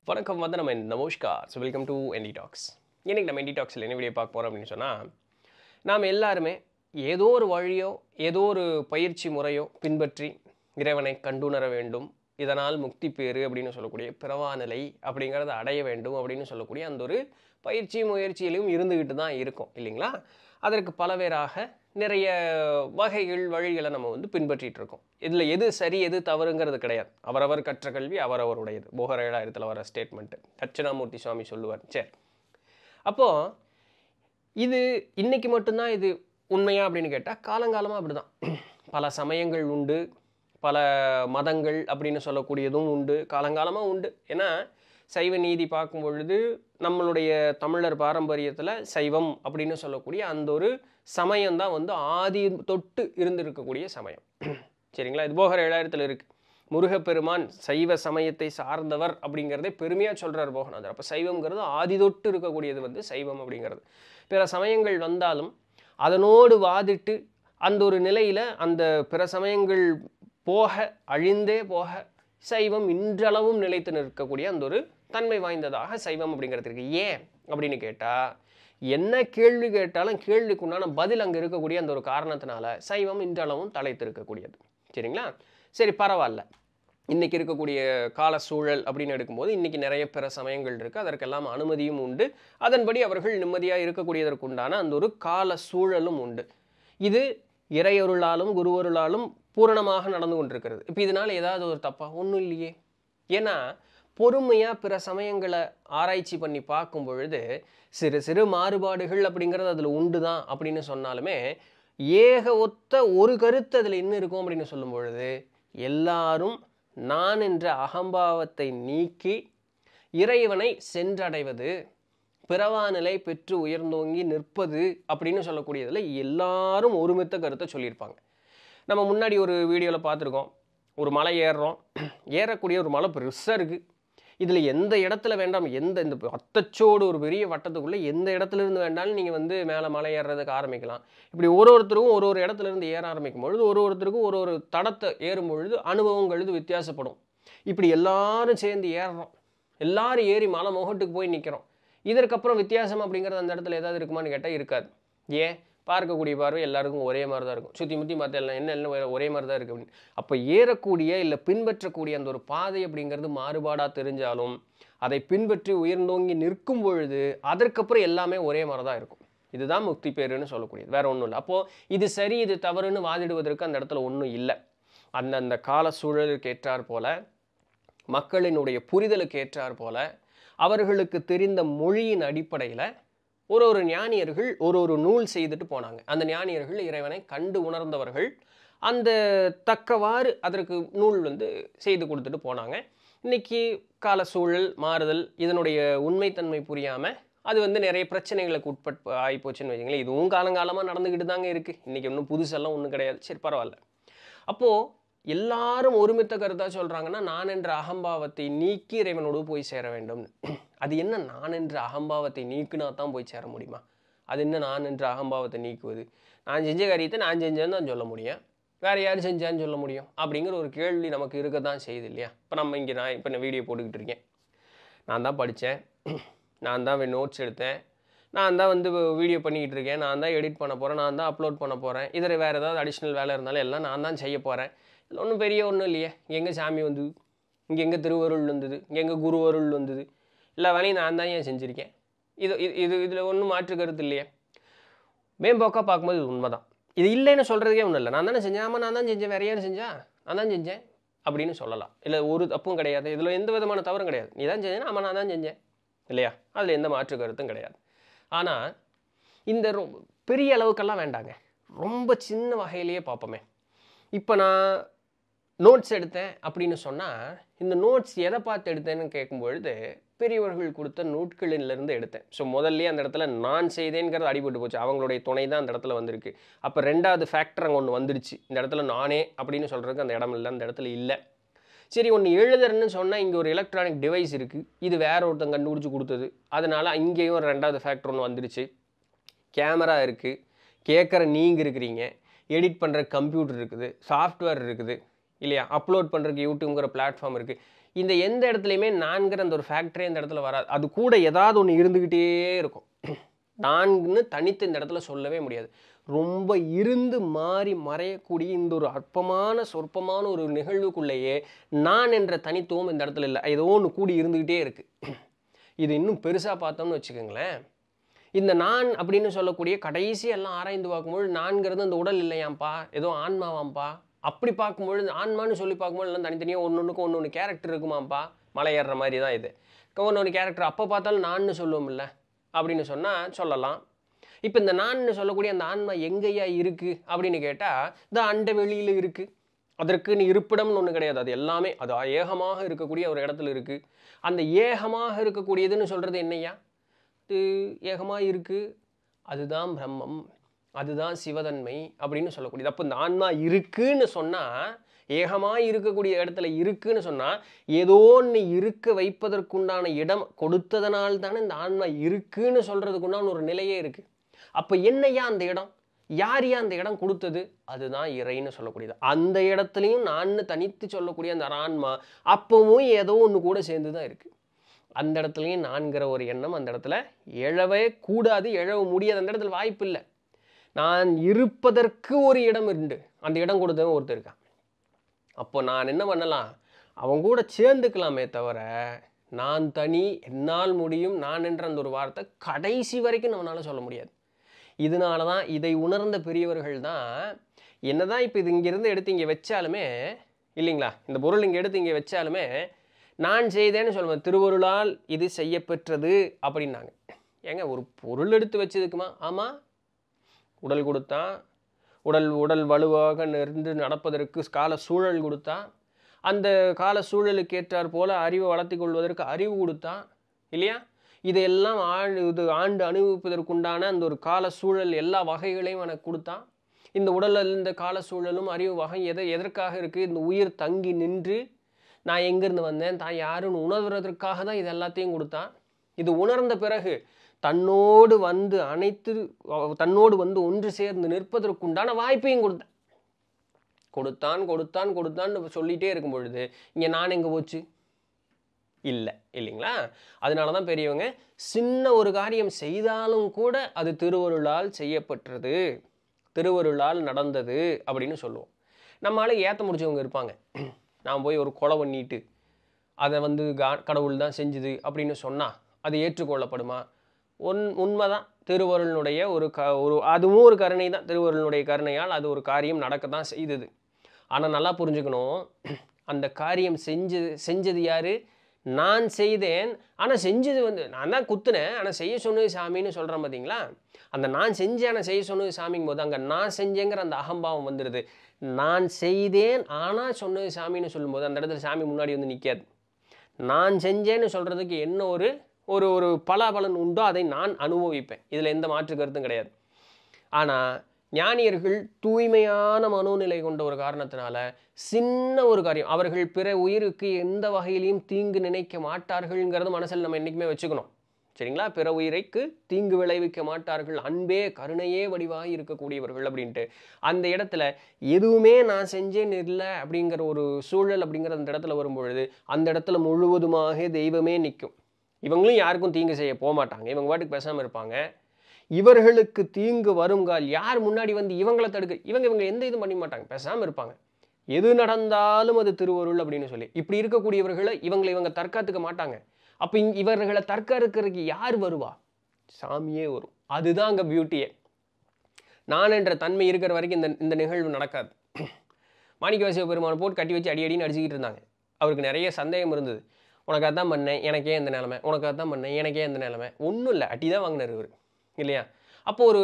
வணக்கம் வந்து நம்ம நமஸ்கார் so welcome to ND talks இன்னைக்கு நம்ம என்டி டாக்ஸில் என்ன வீடியோ பார்க்க போகிறோம் அப்படின்னு சொன்னால் நாம் எல்லாருமே ஏதோ ஒரு வழியோ ஏதோ ஒரு பயிற்சி முறையோ பின்பற்றி இறைவனை கண்டுணர வேண்டும் இதனால் முக்தி பேறு அப்படின்னு சொல்லக்கூடிய பிறவா நிலை அப்படிங்கிறத அடைய வேண்டும் அப்படின்னு சொல்லக்கூடிய அந்த ஒரு பயிற்சி முயற்சியிலும் இருந்துக்கிட்டு தான் இருக்கும் இல்லைங்களா அதற்கு பலவேறாக நிறைய வகைகள் வழிகளை நம்ம வந்து பின்பற்றிட்டு இருக்கோம் இதில் எது சரி எது தவறுங்கிறது கிடையாது அவரவர் கற்ற கல்வி அவரவருடையது போகர் ஏழாயிரத்தில் வர ஸ்டேட்மெண்ட்டு தட்சிணாமூர்த்தி சுவாமி சொல்லுவார் சரி அப்போது இது இன்னைக்கு மட்டும்தான் இது உண்மையா அப்படின்னு கேட்டால் காலங்காலமாக அப்படி தான் பல சமயங்கள் உண்டு பல மதங்கள் அப்படின்னு சொல்லக்கூடியதும் உண்டு காலங்காலமாக உண்டு ஏன்னா சைவ நீதி பார்க்கும் பொழுது நம்மளுடைய தமிழர் பாரம்பரியத்தில் சைவம் அப்படின்னு சொல்லக்கூடிய அந்த ஒரு சமயம் தான் வந்து ஆதி தொட்டு இருந்திருக்கக்கூடிய சமயம் சரிங்களா இது போகர் ஏழாயிரத்தில் இருக்குது முருகப்பெருமான் சைவ சமயத்தை சார்ந்தவர் அப்படிங்கிறதே பெருமையாக சொல்கிறார் போகநாதர் அப்போ சைவம்ங்கிறது ஆதி தொட்டு இருக்கக்கூடியது வந்து சைவம் அப்படிங்கிறது பிற சமயங்கள் வந்தாலும் அதனோடு வாதிட்டு அந்த ஒரு நிலையில் அந்த பிற சமயங்கள் போக அழிந்தே போக சைவம் இன்றளவும் நிலைத்து நிற்கக்கூடிய அந்த ஒரு தன்மை வாய்ந்ததாக சைவம் அப்படிங்கிறது இருக்கு ஏன் அப்படின்னு கேட்டால் என்ன கேள்வி கேட்டாலும் கேள்விக்கு உண்டான பதில் அங்கே இருக்கக்கூடிய அந்த ஒரு காரணத்தினால சைவம் இன்றளவும் தலைத்து இருக்கக்கூடியது சரிங்களா சரி பரவாயில்ல இன்றைக்கி இருக்கக்கூடிய கால சூழல் அப்படின்னு எடுக்கும்போது இன்றைக்கி நிறைய பிற சமயங்கள் இருக்குது அதற்கெல்லாம் அனுமதியும் உண்டு அதன்படி அவர்கள் நிம்மதியாக இருக்கக்கூடியதற்குண்டான அந்த ஒரு கால சூழலும் உண்டு இது இறையொருளாலும் குருவருளாலும் பூரணமாக நடந்து கொண்டிருக்கிறது இப்போ இதனால் ஏதாவது ஒரு தப்பா ஒன்றும் இல்லையே ஏன்னா பொறுமையாக பிற சமயங்களை ஆராய்ச்சி பண்ணி பார்க்கும் பொழுது சிறு சிறு மாறுபாடுகள் அப்படிங்கிறது அதில் உண்டு தான் அப்படின்னு சொன்னாலுமே ஏக ஒத்த ஒரு கருத்து அதில் என்ன இருக்கும் அப்படின்னு சொல்லும் பொழுது எல்லாரும் நான் என்ற அகம்பாவத்தை நீக்கி இறைவனை சென்றடைவது பிறவா நிலை பெற்று உயர்ந்தோங்கி நிற்பது அப்படின்னு சொல்லக்கூடியதில் எல்லாரும் ஒருமித்த கருத்தை சொல்லியிருப்பாங்க நம்ம முன்னாடி ஒரு வீடியோவில் பார்த்துருக்கோம் ஒரு மலை ஏறுறோம் ஏறக்கூடிய ஒரு மலை பெருசாக இருக்குது இதில் எந்த இடத்துல வேண்டாம் எந்த இந்த அத்தச்சோடு ஒரு பெரிய வட்டத்துக்குள்ளே எந்த இடத்துல இருந்து வேண்டாலும் நீங்கள் வந்து மேலே மலை ஏறுறதுக்கு ஆரம்பிக்கலாம் இப்படி ஒரு ஒருத்தருக்கும் ஒரு ஒரு இடத்துல இருந்து ஏற ஆரம்பிக்கும் பொழுது ஒரு ஒருத்தருக்கும் ஒரு ஒரு தடத்தை ஏறும் பொழுது அனுபவங்கிறது வித்தியாசப்படும் இப்படி எல்லாரும் சேர்ந்து ஏறுறோம் எல்லாரும் ஏறி மலை முகட்டுக்கு போய் நிற்கிறோம் இதற்கப்புறம் வித்தியாசம் அப்படிங்கிறது அந்த இடத்துல ஏதாவது இருக்குமான்னு கேட்டால் இருக்காது ஏன் பார்க்கக்கூடிய பார்வை எல்லாருக்கும் ஒரே மாதிரி தான் இருக்கும் சுற்றி முற்றி மற்ற எல்லாம் என்ன என்ன வேற ஒரே மாதிரி தான் இருக்குது அப்படின்னு அப்போ ஏறக்கூடிய இல்லை பின்பற்றக்கூடிய அந்த ஒரு பாதை அப்படிங்கிறது மாறுபாடாக தெரிஞ்சாலும் அதை பின்பற்றி உயர்ந்தோங்கி நிற்கும் பொழுது அதற்கப்புறம் எல்லாமே ஒரே மாதிரி தான் இருக்கும் இதுதான் முக்தி பேருன்னு சொல்லக்கூடியது வேற ஒன்றும் இல்லை அப்போது இது சரி இது தவறுன்னு வாதிடுவதற்கு அந்த இடத்துல ஒன்றும் இல்லை அந்தந்த கால சூழலுக்கு ஏற்றார் போல மக்களினுடைய புரிதலுக்கு ஏற்றார் போல அவர்களுக்கு தெரிந்த மொழியின் அடிப்படையில் ஒரு ஒரு ஞானியர்கள் ஒரு ஒரு நூல் செய்துட்டு போனாங்க அந்த ஞானியர்கள் இறைவனை கண்டு உணர்ந்தவர்கள் அந்த தக்கவாறு அதற்கு நூல் வந்து செய்து கொடுத்துட்டு போனாங்க இன்னைக்கு கால சூழல் மாறுதல் இதனுடைய உண்மைத்தன்மை புரியாமல் அது வந்து நிறைய பிரச்சனைகளுக்கு உட்பட் ஆகிப்போச்சுன்னு வச்சுங்களேன் இதுவும் காலங்காலமாக நடந்துக்கிட்டு தாங்க இருக்குது இன்றைக்கி ஒன்றும் புதுசெல்லாம் ஒன்றும் கிடையாது சரி பரவாயில்ல அப்போது எல்லாரும் ஒருமித்த கருத்தாக சொல்கிறாங்கன்னா நான் என்ற அகம்பாவத்தை நீக்கி இறைவனோடு போய் சேர வேண்டும் அது என்ன நான் என்ற அகம்பாவத்தை நீக்குனா தான் போய் சேர முடியுமா அது என்ன நான் என்ற அகம்பாவத்தை நீக்குவது நான் செஞ்ச காரியத்தை நான் செஞ்சேன்னு தான் சொல்ல முடியும் வேறு யார் செஞ்சான்னு சொல்ல முடியும் அப்படிங்கிற ஒரு கேள்வி நமக்கு இருக்க தான் செய்யுது இல்லையா இப்போ நம்ம இங்கே நான் இப்போ நான் வீடியோ போட்டுக்கிட்டு இருக்கேன் நான் தான் படித்தேன் நான் தான் நோட்ஸ் எடுத்தேன் நான் தான் வந்து வீடியோ பண்ணிக்கிட்டு இருக்கேன் நான் தான் எடிட் பண்ண போகிறேன் நான் தான் அப்லோட் பண்ண போகிறேன் இதில் வேறு ஏதாவது அடிஷ்னல் வேலை இருந்தாலும் எல்லாம் நான் தான் செய்ய போகிறேன் இதில் ஒன்றும் பெரிய ஒன்றும் இல்லையே இங்கே எங்கே சாமி வந்தது இங்கே எங்கே திருவருள் வந்தது இங்கே எங்கே குருவருள் வந்தது எல்லா வேலையும் நான் தான் ஏன் செஞ்சுருக்கேன் இது இது இது இதில் ஒன்றும் மாற்று கருத்து இல்லையே மேம்போக்காக பார்க்கும்போது இது உண்மை தான் இது இல்லைன்னு சொல்கிறதுக்கே ஒன்றும் இல்லை நான் தானே செஞ்சேன் ஆமாம் நான் தான் செஞ்சேன் வேற யாரும் செஞ்சா நான் தான் செஞ்சேன் அப்படின்னு சொல்லலாம் இல்லை ஒரு தப்பும் கிடையாது இதில் எந்த விதமான தவறும் கிடையாது நீ தான் செஞ்சேன் ஆமாம் நான் தான் செஞ்சேன் இல்லையா அதில் எந்த மாற்று கருத்தும் கிடையாது ஆனால் இந்த ரொ பெரிய அளவுக்கெல்லாம் வேண்டாங்க ரொம்ப சின்ன வகையிலேயே பார்ப்போமே இப்போ நான் நோட்ஸ் எடுத்தேன் அப்படின்னு சொன்னால் இந்த நோட்ஸ் எதை பார்த்து எடுத்தேன்னு கேட்கும்பொழுது பெரியவர்கள் கொடுத்த நூட்களிலிருந்து எடுத்தேன் ஸோ முதல்ல அந்த இடத்துல நான் செய்தேங்கிறது அடிபட்டு போச்சு அவங்களுடைய துணை தான் அந்த இடத்துல வந்திருக்கு அப்போ ரெண்டாவது ஃபேக்டர் அங்கே ஒன்று வந்துருச்சு இந்த இடத்துல நானே அப்படின்னு சொல்கிறதுக்கு அந்த இடம் இல்லை அந்த இடத்துல இல்லை சரி ஒன்று எழுதுறேன்னு சொன்னால் இங்கே ஒரு எலக்ட்ரானிக் டிவைஸ் இருக்குது இது வேற ஒருத்தன் கண்டுபிடிச்சி கொடுத்தது அதனால் இங்கேயும் ஒரு ரெண்டாவது ஃபேக்டர் ஒன்று வந்துருச்சு கேமரா இருக்குது கேட்குற நீங்கள் இருக்கிறீங்க எடிட் பண்ணுற கம்ப்யூட்டர் இருக்குது சாஃப்ட்வேர் இருக்குது இல்லையா அப்லோட் பண்ணுறதுக்கு யூடியூப்ங்கிற பிளாட்ஃபார்ம் இருக்குது இந்த எந்த இடத்துலையுமே நான்கிற அந்த ஒரு ஃபேக்டரே இந்த இடத்துல வராது அது கூட ஏதாவது ஒன்று இருந்துக்கிட்டே இருக்கும் நான்குன்னு தனித்து இந்த இடத்துல சொல்லவே முடியாது ரொம்ப இருந்து மாறி மறையக்கூடிய இந்த ஒரு அற்பமான சொற்பமான ஒரு நிகழ்வுக்குள்ளேயே நான் என்ற தனித்துவம் இந்த இடத்துல இல்லை ஏதோ ஒன்று கூடி இருந்துக்கிட்டே இருக்கு இது இன்னும் பெருசாக பார்த்தோம்னு வச்சுக்கோங்களேன் இந்த நான் அப்படின்னு சொல்லக்கூடிய கடைசி எல்லாம் ஆராய்ந்து பார்க்கும்போது நான்கிறது அந்த உடல் இல்லையாம்ப்பா ஏதோ ஆன்மாவாம்ப்பா அப்படி பார்க்கும்பொழுது ஆன்மான்னு சொல்லி பார்க்கும்போது எல்லாம் தனித்தனியாக ஒன்று ஒன்றுக்கு ஒன்று ஒன்று கேரக்டர் இருக்குமாம்ப்பா மலை ஏறுற மாதிரி தான் இது ஒன்று ஒன்று கேரக்டர் அப்போ பார்த்தாலும் நான்னு சொல்லுவோம்ல அப்படின்னு சொன்னால் சொல்லலாம் இப்போ இந்த நான்னு சொல்லக்கூடிய அந்த ஆன்மா எங்கேயா இருக்குது அப்படின்னு கேட்டால் இந்த அண்ட வெளியில் இருக்குது அதற்குன்னு இருப்பிடம்னு ஒன்று கிடையாது அது எல்லாமே அது ஏகமாக இருக்கக்கூடிய ஒரு இடத்துல இருக்குது அந்த ஏகமாக இருக்கக்கூடியதுன்னு சொல்கிறது என்னையா இது ஏகமாக இருக்குது அதுதான் பிரம்மம் அதுதான் சிவதன்மை அப்படின்னு சொல்லக்கூடியது அப்போ இந்த ஆன்மா இருக்குன்னு சொன்னால் ஏகமாக இருக்கக்கூடிய இடத்துல இருக்குன்னு சொன்னால் ஏதோ ஒன்று இருக்க வைப்பதற்குண்டான இடம் கொடுத்ததனால் தானே இந்த ஆன்மா இருக்குன்னு சொல்கிறதுக்குண்டான ஒரு நிலையே இருக்குது அப்போ என்னையா அந்த இடம் யார் யா அந்த இடம் கொடுத்தது அதுதான் இறைன்னு சொல்லக்கூடியது அந்த இடத்துலையும் நான் தனித்து சொல்லக்கூடிய அந்த ஆன்மா அப்பவும் ஏதோ ஒன்று கூட சேர்ந்து தான் இருக்குது அந்த இடத்துலையும் நான்கிற ஒரு எண்ணம் அந்த இடத்துல எழவே கூடாது எழவ முடியாது அந்த இடத்துல வாய்ப்பு இல்லை நான் இருப்பதற்கு ஒரு இடம் உண்டு அந்த இடம் கொடுத்தவன் ஒருத்தர் இருக்கான் அப்போ நான் என்ன பண்ணலாம் அவன் கூட சேர்ந்துக்கலாமே தவிர நான் தனி என்னால் முடியும் நான் என்ற அந்த ஒரு வார்த்தை கடைசி வரைக்கும் நம்மளால சொல்ல முடியாது இதனால தான் இதை உணர்ந்த பெரியவர்கள் தான் என்னதான் இப்போ இது இங்கேருந்து எடுத்து இங்கே வச்சாலுமே இல்லைங்களா இந்த பொருள் இங்கே எடுத்து இங்கே வச்சாலுமே நான் செய்தேன்னு சொல்லுவேன் திருவருளால் இது செய்யப்பெற்றது அப்படின்னாங்க ஏங்க ஒரு பொருள் எடுத்து வச்சதுக்குமா ஆமாம் உடல் கொடுத்தான் உடல் உடல் வலுவாக நின்று நடப்பதற்கு கால சூழல் கொடுத்தான் அந்த கால சூழலுக்கு ஏற்றாற் போல அறிவை வளர்த்தி கொள்வதற்கு அறிவு கொடுத்தான் இல்லையா இதையெல்லாம் ஆண்டு இது ஆண்டு அனுபவிப்பதற்குண்டான அந்த ஒரு கால சூழல் எல்லா வகைகளையும் எனக்கு கொடுத்தான் இந்த உடலில் இந்த கால சூழலும் அறிவு வகை எதை எதற்காக இருக்குது இந்த உயிர் தங்கி நின்று நான் எங்கேருந்து வந்தேன் தான் யாருன்னு உணர்வதற்காக தான் இது எல்லாத்தையும் கொடுத்தான் இது உணர்ந்த பிறகு தன்னோடு வந்து அனைத்து தன்னோடு வந்து ஒன்று சேர்ந்து நிற்பதற்குண்டான வாய்ப்பையும் கொடுத்தான் கொடுத்தான் கொடுத்தான் கொடுத்தான்னு சொல்லிகிட்டே இருக்கும் பொழுது இங்கே நான் எங்கே போச்சு இல்லை இல்லைங்களா அதனால தான் பெரியவங்க சின்ன ஒரு காரியம் செய்தாலும் கூட அது திருவருளால் செய்யப்பட்டது திருவருளால் நடந்தது அப்படின்னு சொல்லுவோம் நம்மளால ஏற்ற முடிச்சவங்க இருப்பாங்க நான் போய் ஒரு கொலை பண்ணிட்டு அதை வந்து கா கடவுள் தான் செஞ்சுது அப்படின்னு சொன்னால் அது ஏற்றுக்கொள்ளப்படுமா உன் உண்மைதான் திருவருளினுடைய ஒரு க ஒரு அதுவும் ஒரு கருணை தான் திருவருளினுடைய கருணையால் அது ஒரு காரியம் நடக்க தான் செய்தது ஆனால் நல்லா புரிஞ்சுக்கணும் அந்த காரியம் செஞ்சு செஞ்சது யாரு நான் செய்தேன் ஆனால் செஞ்சது வந்து நான் தான் குத்துனேன் ஆனால் செய்ய சொன்னது சாமின்னு சொல்கிறேன் பார்த்தீங்களா அந்த நான் செஞ்சேன் ஆனால் செய்ய சொன்னது சாமிங்கும் போது அங்கே நான் செஞ்சேங்கிற அந்த அகம்பாவம் வந்துடுது நான் செய்தேன் ஆனால் சொன்னது சாமின்னு சொல்லும்போது அந்த இடத்துல சாமி முன்னாடி வந்து நிற்காது நான் செஞ்சேன்னு சொல்கிறதுக்கு என்ன ஒரு ஒரு ஒரு பலாபலன் உண்டோ அதை நான் அனுபவிப்பேன் இதில் எந்த மாற்று கருத்தும் கிடையாது ஆனால் ஞானியர்கள் தூய்மையான மனோநிலை கொண்ட ஒரு காரணத்தினால சின்ன ஒரு காரியம் அவர்கள் பிற உயிருக்கு எந்த வகையிலையும் தீங்கு நினைக்க மாட்டார்கள்ங்கிறது மனசில் நம்ம என்றைக்குமே வச்சுக்கணும் சரிங்களா பிற உயிரைக்கு தீங்கு விளைவிக்க மாட்டார்கள் அன்பே கருணையே வடிவாக இருக்கக்கூடியவர்கள் அப்படின்ட்டு அந்த இடத்துல எதுவுமே நான் செஞ்சேன் இல்லை அப்படிங்கிற ஒரு சூழல் அப்படிங்கிற அந்த இடத்துல வரும்பொழுது அந்த இடத்துல முழுவதுமாக தெய்வமே நிற்கும் இவங்களும் யாருக்கும் தீங்கு செய்ய போக மாட்டாங்க இவங்க பாட்டுக்கு பேசாமல் இருப்பாங்க இவர்களுக்கு தீங்கு வருங்கால் யார் முன்னாடி வந்து இவங்களை தடுக்க இவங்க இவங்க எந்த இதுவும் பண்ண மாட்டாங்க பேசாமல் இருப்பாங்க எது நடந்தாலும் அது திருவருள் அப்படின்னு சொல்லி இப்படி இருக்கக்கூடியவர்களை இவங்களை இவங்க தற்காத்துக்க மாட்டாங்க அப்போ இங் இவர்களை தற்காத்துக்கிறதுக்கு யார் வருவா சாமியே வரும் அதுதான் அங்கே பியூட்டியே நான் என்ற தன்மை இருக்கிற வரைக்கும் இந்த இந்த நிகழ்வு நடக்காது மாணிக்கவாசிய பெருமானை போட்டு கட்டி வச்சு அடி அடின்னு அடிச்சுக்கிட்டு இருந்தாங்க அவருக்கு நிறைய சந்தேகம் இருந்தது உனக்கு அதான் பண்ணேன் எனக்கே இந்த நிலமை உனக்கு அதான் பண்ணேன் எனக்கே இந்த நிலமை ஒன்றும் இல்லை அடி தான் வாங்கினார் இவர் இல்லையா அப்போ ஒரு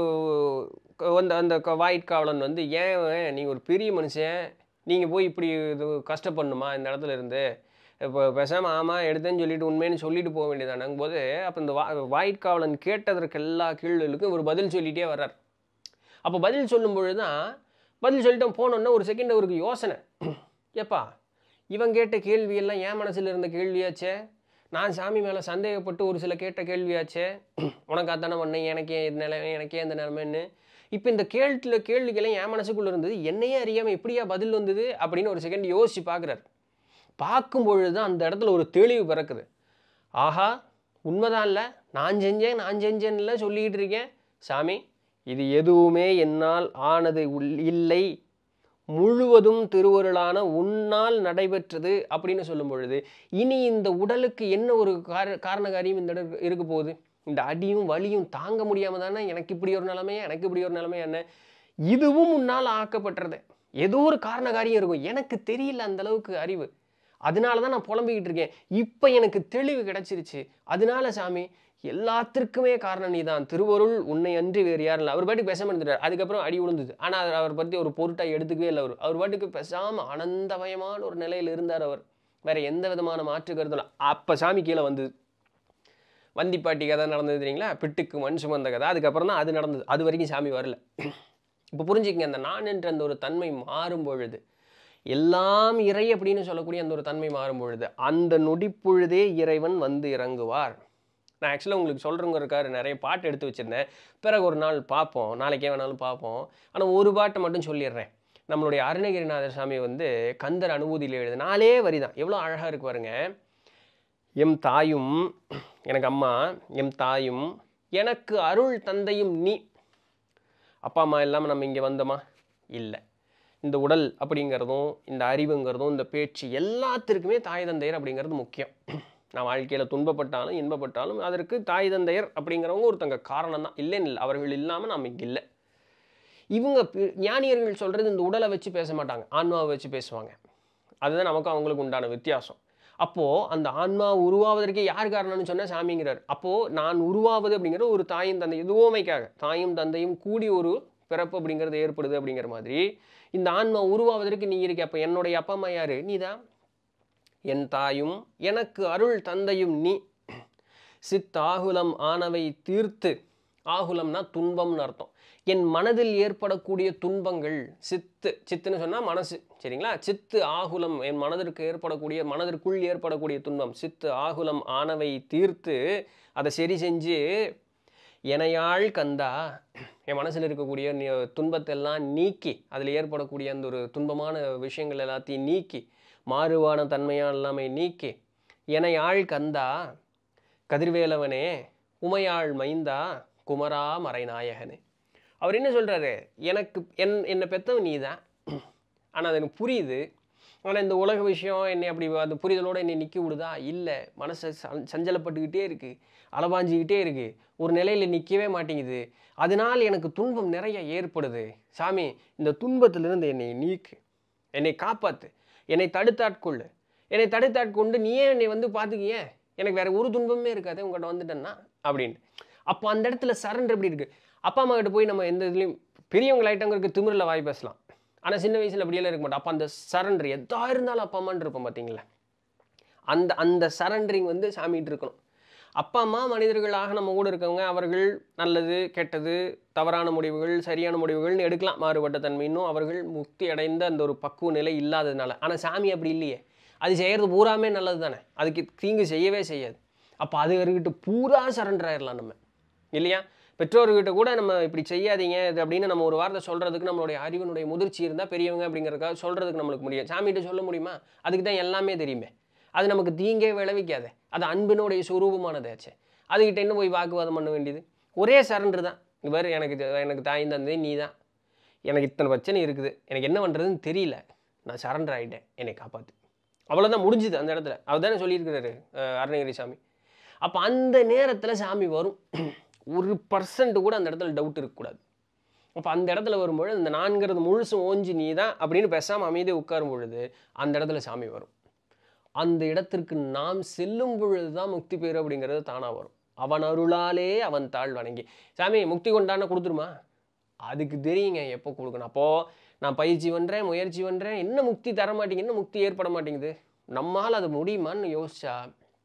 அந்த அந்த க- வாயிற்காவலன் வந்து ஏன் நீங்கள் ஒரு பெரிய மனுஷன் நீங்கள் போய் இப்படி இது கஷ்டப்படணுமா இந்த இடத்துல இருந்து இப்போ பேசாமல் ஆமாம் எடுத்தேன்னு சொல்லிட்டு உண்மைன்னு சொல்லிட்டு போக வேண்டியதானங்க போது அப்போ இந்த வா வாயிற்காவலன் கேட்டதற்கு எல்லா கேள்விகளுக்கும் ஒரு பதில் சொல்லிகிட்டே வர்றார் அப்போ பதில் சொல்லும் பொழுது தான் பதில் சொல்லிட்டு போனோன்னே ஒரு செகண்ட் அவருக்கு யோசனை ஏப்பா இவன் கேட்ட கேள்வியெல்லாம் என் மனசில் இருந்த கேள்வியாச்சே நான் சாமி மேலே சந்தேகப்பட்டு ஒரு சில கேட்ட கேள்வியாச்சே உனக்கு அதானே பண்ணேன் எனக்கே இந்த நிலைமை எனக்கே இந்த நிலைமைன்னு இப்போ இந்த கேள்வியில் கேள்விகள்லாம் என் மனசுக்குள்ளே இருந்தது என்னையே அறியாமல் எப்படியா பதில் வந்தது அப்படின்னு ஒரு செகண்ட் யோசிச்சு பார்க்குறாரு பார்க்கும் பொழுது தான் அந்த இடத்துல ஒரு தெளிவு பிறக்குது ஆஹா உண்மைதான் இல்லை நான் செஞ்சேன் நான் செஞ்சேன்ல சொல்லிக்கிட்டு இருக்கேன் சாமி இது எதுவுமே என்னால் ஆனது உள்- இல்லை முழுவதும் திருவருளான உன்னால் நடைபெற்றது அப்படின்னு சொல்லும் பொழுது இனி இந்த உடலுக்கு என்ன ஒரு கார காரண காரியம் இந்த இடம் இருக்க போகுது இந்த அடியும் வலியும் தாங்க முடியாம தானே எனக்கு இப்படி ஒரு நிலைமை எனக்கு இப்படி ஒரு நிலைமை என்ன இதுவும் உன்னால் ஆக்கப்பட்டது ஏதோ ஒரு காரண காரியம் இருக்கும் எனக்கு தெரியல அந்த அளவுக்கு அறிவு அதனால தான் நான் புலம்பிக்கிட்டு இருக்கேன் இப்போ எனக்கு தெளிவு கிடைச்சிருச்சு அதனால சாமி எல்லாத்திற்குமே காரணம் நீ தான் திருவருள் உன்னை அன்றி வேறு யாரும் இல்லை அவர் பாட்டுக்கு பேசாமல் இருந்துட்டார் அதுக்கப்புறம் அடி விழுந்தது ஆனால் அவர் பற்றி ஒரு பொருட்டாக எடுத்துக்கவே இல்லை அவர் அவர் பாட்டுக்கு பேசாமல் ஆனந்தமயமான ஒரு நிலையில் இருந்தார் அவர் வேற எந்த விதமான மாற்று கருத்தும் இல்லை அப்போ சாமி கீழே வந்தது வந்திப்பாட்டி கதை நடந்தது தெரியுங்களா பிட்டுக்கு மண் சுமந்த கதை அதுக்கப்புறம் தான் அது நடந்தது அது வரைக்கும் சாமி வரல இப்போ புரிஞ்சுக்கங்க அந்த நான் என்ற அந்த ஒரு தன்மை மாறும் பொழுது எல்லாம் இறை அப்படின்னு சொல்லக்கூடிய அந்த ஒரு தன்மை மாறும் பொழுது அந்த நொடிப்பொழுதே இறைவன் வந்து இறங்குவார் நான் ஆக்சுவலாக உங்களுக்கு சொல்கிறவங்க இருக்காரு நிறைய பாட்டு எடுத்து வச்சுருந்தேன் பிறகு ஒரு நாள் பார்ப்போம் நாளைக்கே வேணாலும் பார்ப்போம் ஆனால் ஒரு பாட்டை மட்டும் சொல்லிடுறேன் நம்மளுடைய அருணகிரிநாதர் சாமி வந்து கந்தர் அனுபூதியில் எழுது நாலே வரி தான் எவ்வளோ அழகாக இருக்கு பாருங்க எம் தாயும் எனக்கு அம்மா எம் தாயும் எனக்கு அருள் தந்தையும் நீ அப்பா அம்மா இல்லாமல் நம்ம இங்கே வந்தோமா இல்லை இந்த உடல் அப்படிங்கிறதும் இந்த அறிவுங்கிறதும் இந்த பேச்சு எல்லாத்திற்குமே தாய் தந்தையர் அப்படிங்கிறது முக்கியம் நான் வாழ்க்கையில் துன்பப்பட்டாலும் இன்பப்பட்டாலும் அதற்கு தாய் தந்தையர் அப்படிங்கிறவங்க ஒருத்தங்க காரணம் தான் இல்லைன்னு இல்லை அவர்கள் இல்லாமல் நாம் இங்கே இல்லை இவங்க பி- ஞானியர்கள் சொல்கிறது இந்த உடலை வச்சு பேச மாட்டாங்க ஆன்மாவை வச்சு பேசுவாங்க அதுதான் நமக்கும் அவங்களுக்கு உண்டான வித்தியாசம் அப்போது அந்த ஆன்மா உருவாவதற்கு யார் காரணம்னு சொன்னால் சாமிங்கிறார் அப்போது நான் உருவாவது அப்படிங்கிறது ஒரு தாயும் தந்தை எதுவோமைக்காக தாயும் தந்தையும் கூடி ஒரு பிறப்பு அப்படிங்கிறது ஏற்படுது அப்படிங்கிற மாதிரி இந்த ஆன்மா உருவாவதற்கு நீ இருக்க அப்போ என்னுடைய அப்பா அம்மா யாரு நீதான் என் தாயும் எனக்கு அருள் தந்தையும் நீ சித்தாகுலம் ஆனவை தீர்த்து ஆகுலம்னா துன்பம்னு அர்த்தம் என் மனதில் ஏற்படக்கூடிய துன்பங்கள் சித்து சித்துன்னு சொன்னால் மனசு சரிங்களா சித்து ஆகுலம் என் மனதிற்கு ஏற்படக்கூடிய மனதிற்குள் ஏற்படக்கூடிய துன்பம் சித்து ஆகுலம் ஆனவை தீர்த்து அதை சரி செஞ்சு எனையாள் கந்தா என் மனசில் இருக்கக்கூடிய நி- துன்பத்தெல்லாம் நீக்கி அதில் ஏற்படக்கூடிய அந்த ஒரு துன்பமான விஷயங்கள் எல்லாத்தையும் நீக்கி மாறுவான தன்மையான எல்லாமே நீக்கி எனையாள் கந்தா கதிர்வேலவனே உமையாள் மைந்தா குமரா மறைநாயகனே அவர் என்ன சொல்றாரு எனக்கு என் என்னை பெத்தவன் நீ தான் ஆனால் அது எனக்கு புரியுது ஆனால் இந்த உலக விஷயம் என்னை அப்படி அந்த புரிதலோடு என்னை நிற்க விடுதா இல்லை மனசை சஞ் சஞ்சலப்பட்டுக்கிட்டே இருக்குது அலபாஞ்சிக்கிட்டே இருக்குது ஒரு நிலையில் நிற்கவே மாட்டேங்குது அதனால் எனக்கு துன்பம் நிறைய ஏற்படுது சாமி இந்த துன்பத்திலிருந்து என்னை நீக்கு என்னை காப்பாத்து என்னை தடுத்தாட்கொள்ளு என்னை தடுத்தாட்கொண்டு நீயே என்னை வந்து பார்த்துக்கிய எனக்கு வேற ஒரு துன்பமே இருக்காது உங்கள்கிட்ட வந்துட்டேன்னா அப்படின்னு அப்போ அந்த இடத்துல சரண்டர் எப்படி இருக்கு அப்பா அம்மா கிட்ட போய் நம்ம எந்த இதுலையும் பெரியவங்க ஆகிட்டவங்களுக்கு திமிரில் வாய் பேசலாம் ஆனால் சின்ன வயசில் அப்படியெல்லாம் இருக்க மாட்டோம் அப்போ அந்த சரண்டர் எதா இருந்தாலும் அப்பா அம்மான்னு இருப்போம் பார்த்தீங்களா அந்த அந்த சரண்டரிங் வந்து சாமிகிட்ட இருக்கணும் அப்பா அம்மா மனிதர்களாக நம்ம கூட இருக்கவங்க அவர்கள் நல்லது கெட்டது தவறான முடிவுகள் சரியான முடிவுகள்னு எடுக்கலாம் மாறுபட்ட தன்மை இன்னும் அவர்கள் முக்தி அடைந்த அந்த ஒரு பக்குவ நிலை இல்லாததுனால ஆனால் சாமி அப்படி இல்லையே அது செய்கிறது பூராமே நல்லது தானே அதுக்கு தீங்கு செய்யவே செய்யாது அப்போ அது அவர்கிட்ட பூரா சரண்டர் ஆயிடலாம் நம்ம இல்லையா பெற்றோர்கிட்ட கூட நம்ம இப்படி செய்யாதீங்க இது அப்படின்னு நம்ம ஒரு வார்த்தை சொல்கிறதுக்கு நம்மளுடைய அறிவினுடைய முதிர்ச்சி இருந்தால் பெரியவங்க அப்படிங்கிறதுக்காக சொல்கிறதுக்கு நம்மளுக்கு முடியும் சாமிகிட்ட சொல்ல முடியுமா அதுக்கு தான் எல்லாமே தெரியுமே அது நமக்கு தீங்கே விளைவிக்காது அது அன்பினுடைய சுரூபமானதாச்சு அதுகிட்ட என்ன போய் வாக்குவாதம் பண்ண வேண்டியது ஒரே சரண்டர் தான் இங்க பாரு எனக்கு இது- எனக்கு தாய் தந்தது நீ தான் எனக்கு இத்தனை பிரச்சனை இருக்குது எனக்கு என்ன பண்ணுறதுன்னு தெரியல நான் சரண்டர் ஆகிட்டேன் என்னை காப்பாற்று அவ்வளோதான் முடிஞ்சுது அந்த இடத்துல அவர் தானே சொல்லியிருக்கிறாரு அஹ், அருணகிரி சாமி அப்போ அந்த நேரத்தில் சாமி வரும் ஒரு பர்சன்ட் கூட அந்த இடத்துல டவுட் இருக்கக்கூடாது அப்போ அந்த இடத்துல வரும்பொழுது அந்த நான்கிறது முழுசும் ஓஞ்சி நீ தான் அப்படின்னு பேசாமல் அமைதியாக உட்காரும் பொழுது அந்த இடத்துல சாமி வரும் அந்த இடத்திற்கு நாம் செல்லும் பொழுது தான் முக்தி பேர் அப்படிங்கிறது தானாக வரும் அவன் அருளாலே அவன் தாழ் வணங்கி சாமி முக்தி கொண்டான கொடுத்துருமா அதுக்கு தெரியுங்க எப்போ கொடுக்கணும் அப்போது நான் பயிற்சி பண்ணுறேன் முயற்சி பண்ணுறேன் என்ன முக்தி தர மாட்டேங்குது என்ன முக்தி ஏற்பட மாட்டேங்குது நம்மால் அது முடியுமான்னு யோசிச்சா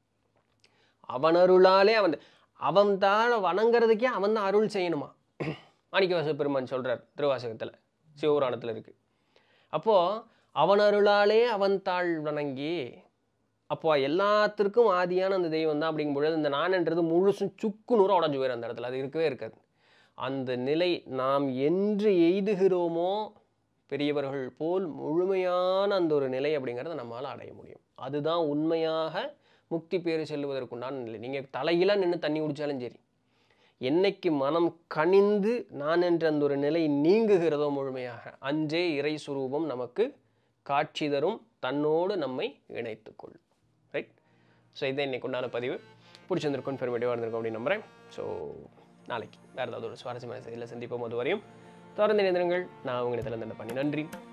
அவன் அருளாலே அவன் அவன் தான் வணங்குறதுக்கே அவன் தான் அருள் செய்யணுமா மாணிக்கவாச பெருமான் சொல்றார் திருவாசகத்தில் சிவபுராணத்தில் இருக்கு அப்போது அவன் அருளாலே அவன் தாழ் வணங்கி அப்போ எல்லாத்திற்கும் ஆதியான அந்த தெய்வம் தான் அப்படிங்கும் பொழுது இந்த நான்ன்றது முழுசும் சுக்கு நூறாக உடஞ்சு போயிடும் அந்த இடத்துல அது இருக்கவே இருக்காது அந்த நிலை நாம் என்று எய்துகிறோமோ பெரியவர்கள் போல் முழுமையான அந்த ஒரு நிலை அப்படிங்கிறத நம்மால் அடைய முடியும் அதுதான் உண்மையாக முக்தி பேறு செல்வதற்குண்டான நிலை நீங்கள் தலையில நின்று தண்ணி குடித்தாலும் சரி என்னைக்கு மனம் கனிந்து நான் என்ற அந்த ஒரு நிலை நீங்குகிறதோ முழுமையாக அஞ்சே இறை சுரூபம் நமக்கு காட்சி தரும் தன்னோடு நம்மை இணைத்துக்கொள்ளும் ரைட் ஸோ இதை இன்னைக்கு உண்டான பதிவு பிடிச்சிருந்திருக்கும் பெருமையாக இருந்திருக்கும் அப்படின்னு நம்புகிறேன் ஸோ நாளைக்கு வேறு ஏதாவது ஒரு சுவாரஸ்யமான செய்தியில் சந்திப்போம் அது வரையும் தொடர்ந்து இணைந்திருங்கள் நான் உங்களிடத்தில் பண்ணி நன்றி